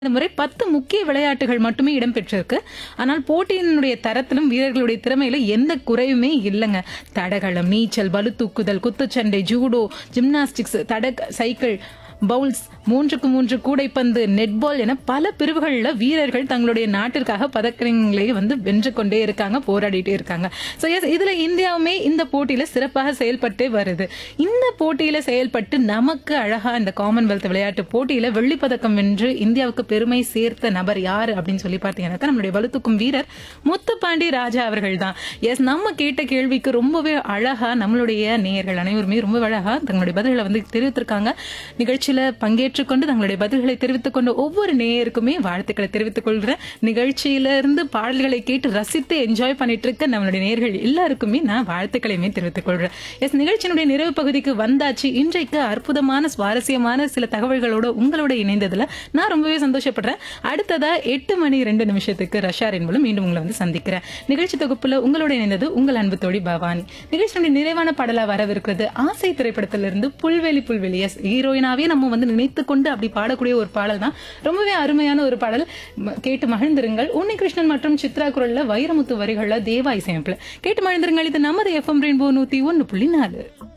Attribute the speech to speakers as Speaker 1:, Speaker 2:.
Speaker 1: இந்த முறை பத்து முக்கிய விளையாட்டுகள் மட்டுமே இடம்பெற்றிருக்கு ஆனால் போட்டியினுடைய தரத்திலும் வீரர்களுடைய திறமையில எந்த குறையுமே இல்லைங்க தடகளம் நீச்சல் பளு தூக்குதல் குத்துச்சண்டை ஜூடோ ஜிம்னாஸ்டிக்ஸ் தட சைக்கிள் பவுல்ஸ் மூன்றுக்கு மூன்று கூடைப்பந்து நெட்பால் என பல பிரிவுகளில் வீரர்கள் தங்களுடைய நாட்டிற்காக பதக்கங்களை வந்து வென்று கொண்டே இருக்காங்க போராடிட்டே இருக்காங்க ஸோ எஸ் இதுல இந்தியாவுமே இந்த போட்டியில சிறப்பாக செயல்பட்டே வருது இந்த போட்டியில செயல்பட்டு நமக்கு அழகா இந்த காமன்வெல்த் விளையாட்டு போட்டியில வெள்ளிப்பதக்கம் வென்று இந்தியாவுக்கு பெருமை சேர்த்த நபர் யாரு அப்படின்னு சொல்லி பார்த்தீங்கன்னாக்கா நம்மளுடைய வலுத்துக்கும் வீரர் முத்துப்பாண்டி ராஜா அவர்கள் தான் எஸ் நம்ம கேட்ட கேள்விக்கு ரொம்பவே அழகா நம்மளுடைய நேயர்கள் அனைவருமே ரொம்ப அழகா தங்களுடைய பதில்களை வந்து தெரிவித்திருக்காங்க நிகழ்ச்சியில பங்கேற்றுக் கொண்டு தங்களுடைய பதில்களை தெரிவித்துக் கொண்டு ஒவ்வொரு நேயருக்குமே வாழ்த்துக்களை தெரிவித்துக் கொள்கிறேன் நிகழ்ச்சியில இருந்து பாடல்களை கேட்டு ரசித்து என்ஜாய் பண்ணிட்டு இருக்க நம்மளுடைய நேயர்கள் எல்லாருக்குமே நான் வாழ்த்துக்களையுமே தெரிவித்துக் கொள்கிறேன் எஸ் நிகழ்ச்சியினுடைய நிறைவு பகுதிக்கு வந்தாச்சு இன்றைக்கு அற்புதமான சுவாரஸ்யமான சில தகவல்களோட உங்களோட இணைந்ததுல நான் ரொம்பவே சந்தோஷப்படுறேன் அடுத்ததா எட்டு மணி ரெண்டு நிமிஷத்துக்கு ரஷாரின் மூலம் மீண்டும் உங்களை வந்து சந்திக்கிறேன் நிகழ்ச்சி தொகுப்புல உங்களோட இணைந்தது உங்கள் அன்பு தோழி பவானி நிகழ்ச்சியினுடைய நிறைவான பாடலா வரவிருக்கிறது ஆசை திரைப்படத்திலிருந்து புல்வெளி புல்வெளி எஸ் ஹீரோயினாவே நம்ம வந்து நினைத்து கொண்டு அப்படி பாடக்கூடிய ஒரு பாடல் தான் ரொம்பவே அருமையான ஒரு பாடல் ம- கேட்டு மகிழ்ந்திருங்கள் உன்னிகிருஷ்ணன் மற்றும் சித்ரா குரல்ல வைரமுத்து வரிகள்ல தேவா இசையமைப்புல கேட்டு மகிழ்ந்திருங்கள் இது நமது எஃப்எம் ரெயின்போ நூத்தி ஒன்னு புள்ளி நாலு